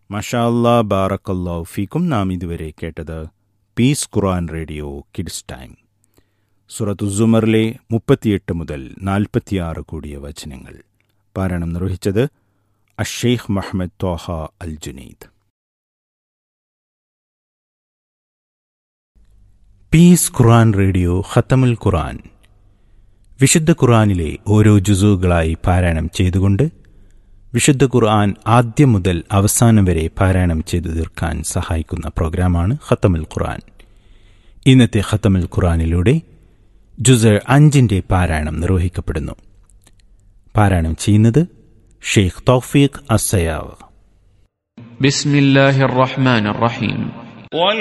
മഷാ അല്ലാ ബാറക്കല്ലാ ഫീക്കും നാം ഇതുവരെ കേട്ടത് peace Quran radio kids time സുറത്തുസുമറിലെ മുപ്പത്തിയെട്ട് മുതൽ നാൽപ്പത്തിയാറ് കൂടിയ വചനങ്ങൾ പാരായണം നിർവഹിച്ചത് അഷേഖ് Muhammad Taha Al Junaid peace Quran radio ഖത്തമുൽ ഖുർആൻ വിശുദ്ധ ഖുർആനിലെ ഓരോ ജുസുകളായി പാരായണം ചെയ്തുകൊണ്ട് വിശുദ്ധ ഖുർആൻ ആദ്യം മുതൽ അവസാനം വരെ പാരായണം ചെയ്തു തീർക്കാൻ സഹായിക്കുന്ന പ്രോഗ്രാമാണ് ഖത്തമുൽ ഖുർആൻ ഇന്നത്തെ ഖത്തമുൽ ഖുർആനിലൂടെ ജുസ അഞ്ചിന്റെ പാരായണം നിർവഹിക്കപ്പെടുന്നു പാരായണം ചെയ്യുന്നത് ഷെയ്ഖ് തൗഫീഖ് അസയാവ് بسم الله الرحمن الرحيم